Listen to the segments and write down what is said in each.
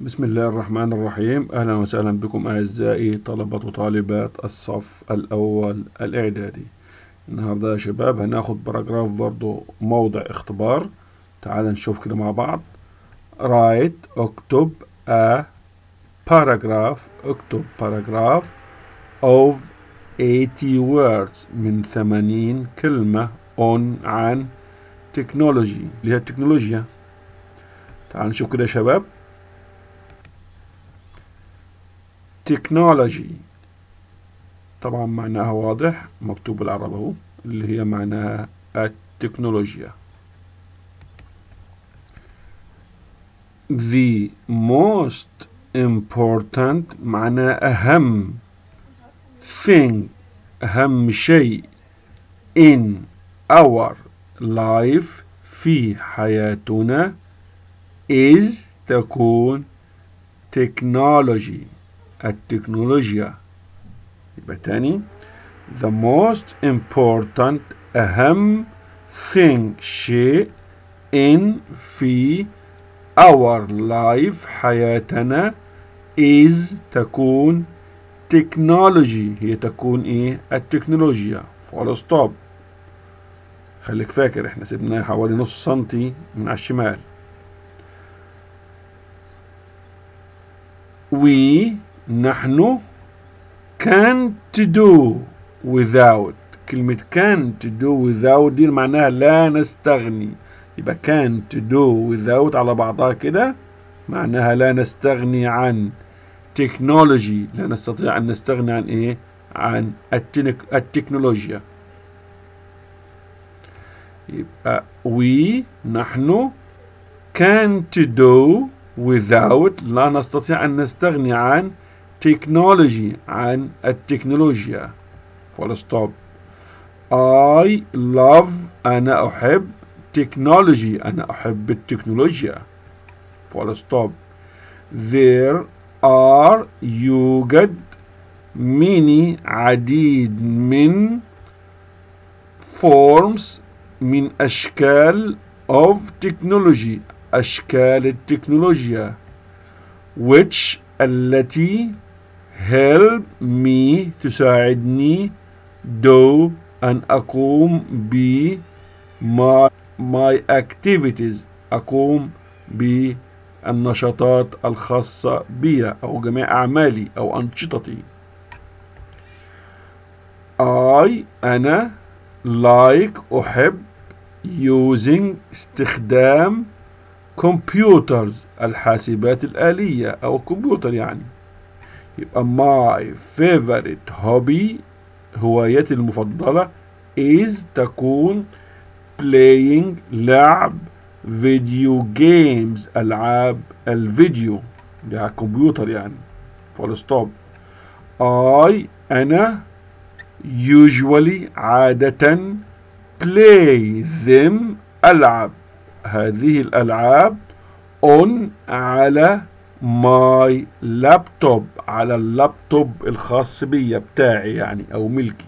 بسم الله الرحمن الرحيم أهلا وسهلا بكم أعزائي طلبة وطالبات الصف الأول الإعدادي النهاردة يا شباب هناخد باراجراف برضو موضع اختبار تعال نشوف كده مع بعض write اكتب a paragraph اكتب paragraph of 80 words من 80 كلمة on عن technology اللي هي التكنولوجيا تعال نشوف كده يا شباب technology طبعا معناها واضح مكتوب بالعربي اهو اللي هي معناها التكنولوجيا the most important معناه أهم thing أهم شيء in our life في حياتنا is تكون technology التكنولوجيا يبقى تاني the most important أهم thing شيء in في our life حياتنا is تكون technology هي تكون ايه التكنولوجيا full stop خليك فاكر احنا سيبناه حوالي نص سنتي من على الشمال we نحن can't do without كلمة can't do without دي معناها لا نستغني يبقى can't do without على بعضها كده معناها لا نستغني عن تكنولوجي لا نستطيع أن نستغني عن إيه عن التنك التكنولوجيا يبقى we نحن can't do without لا نستطيع أن نستغني عن technology عن التكنولوجيا full stop I love أنا أحب technology أنا أحب التكنولوجيا full stop there are يوجد many عديد من forms من أشكال of technology أشكال التكنولوجيا which التي help me تساعدني do أن أقوم ب my, my activities أقوم بالنشاطات الخاصة بي أو جميع أعمالي أو أنشطتي I أنا like أحب using استخدام computers الحاسبات الآلية أو الكمبيوتر يعني يبقى my favorite hobby هوايتي المفضلة is تكون playing لعب فيديو جيمز ألعاب الفيديو اللي على الكمبيوتر يعني full stop I أنا usually عادة play them ألعب هذه الألعاب on على ماي لابتوب على اللابتوب الخاص بي بتاعي يعني أو ملكي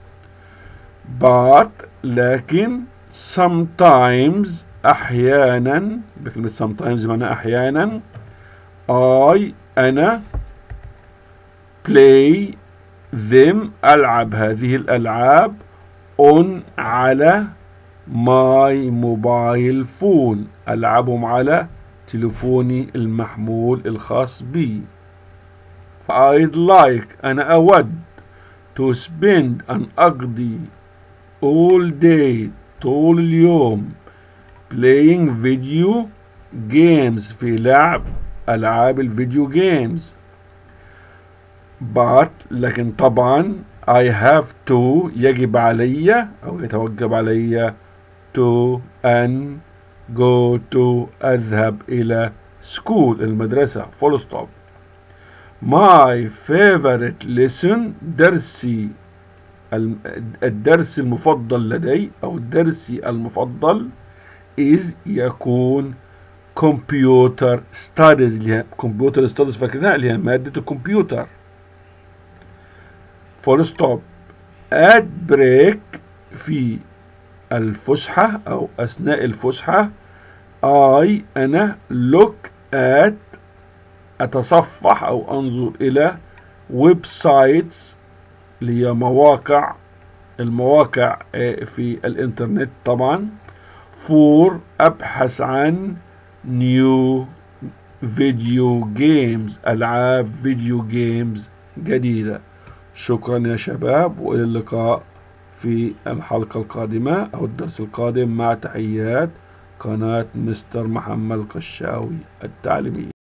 but لكن sometimes أحيانا بكلمة sometimes معناها أحيانا I أنا play them ألعب هذه الألعاب on على ماي موبايل فون ألعبهم على تلفوني المحمول الخاص بي I'd like أنا أود to spend أن أقضي all day طول اليوم playing video games في لعب ألعاب الفيديو games but لكن طبعا I have to يجب علي أو يتوجب علي to أن go to أذهب إلى school المدرسة full stop my favorite lesson درسي الدرس المفضل لدي أو درسي المفضل is يكون computer studies اللي هي computer studies فاكرينها اللي هي مادة الكمبيوتر full stop at break في الفسحة أو أثناء الفسحة I أنا look at أتصفح أو أنظر إلى ويب سايتس اللي هي مواقع المواقع في الإنترنت طبعا فور أبحث عن نيو فيديو جيمز ألعاب فيديو جيمز جديدة شكرا يا شباب وإلى اللقاء في الحلقة القادمة أو الدرس القادم مع تحيات قناة مستر محمد القشاوي التعليمية